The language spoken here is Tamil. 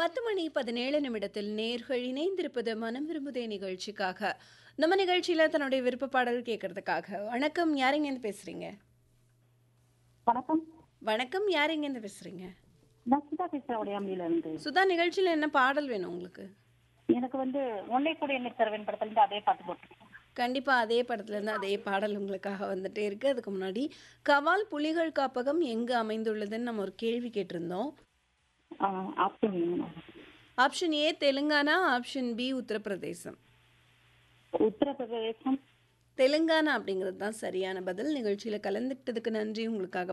பத்து மணி பதினேழு நிமிடத்தில் நேர்கள் இணைந்திருப்பது மனம் விரும்புதே நிகழ்ச்சிக்காக நம்ம நிகழ்ச்சியில தன்னுடைய விருப்ப பாடல் கேட்கறதுக்காக வணக்கம் யாருங்கேருந்து பேசுறீங்க வணக்கம் வணக்கம் யாருங்கேருந்து பேசுறீங்க நான் சுதா பேசுறேன் உடையாம்பியில இருந்து சுதா நிகழ்ச்சியில என்ன பாடல் வேணும் உங்களுக்கு எனக்கு வந்து ஒன்னை கூட என்னை தருவேன் படத்துல இருந்து அதே பாட்டு போட்டுருக்கேன் கண்டிப்பா அதே படத்துல இருந்து அதே பாடல் உங்களுக்காக வந்துட்டே இருக்கு அதுக்கு முன்னாடி கவால் புலிகள் காப்பகம் எங்கு அமைந்துள்ளதுன்னு நம்ம ஒரு கேள்வி கேட்டிருந்தோம் option option A Telangana option B Uttar Pradesh Uttar Pradesh Telangana அப்படிங்கிறது தான் சரியான பதில் நிகழ்ச்சியில் கலந்துக்கிட்டதுக்கு நன்றி உங்களுக்காக